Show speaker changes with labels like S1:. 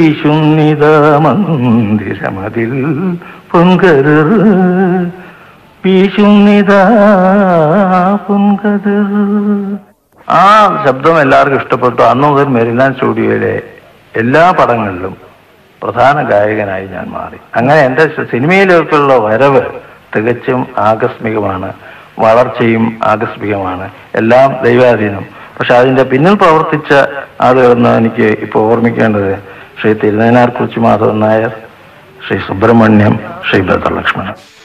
S1: വിശുന്നിത മന്ദിരമതിൽ പൊൻകതിർ വീശുന്നിത പൊൻകതിർ ആ ശബ്ദം എല്ലാവർക്കും ഇഷ്ടപ്പെട്ടു അന്ന് മുതൽ മെരിലാൻ സ്റ്റുഡിയോയിലെ എല്ലാ പടങ്ങളിലും പ്രധാന ഗായകനായി ഞാൻ മാറി അങ്ങനെ എൻ്റെ സിനിമയിലേക്കുള്ള വരവ് തികച്ചും ആകസ്മികമാണ് വളർച്ചയും ആകസ്മികമാണ് എല്ലാം ദൈവാധീനം പക്ഷെ അതിന്റെ പിന്നിൽ പ്രവർത്തിച്ച ആളുകളെന്ന് എനിക്ക് ഇപ്പോൾ ഓർമ്മിക്കേണ്ടത് ശ്രീ തിരുനേനാർ കുറിച്ച് മാധവൻ നായർ ശ്രീ സുബ്രഹ്മണ്യം ശ്രീ ലളിത ലക്ഷ്മണൻ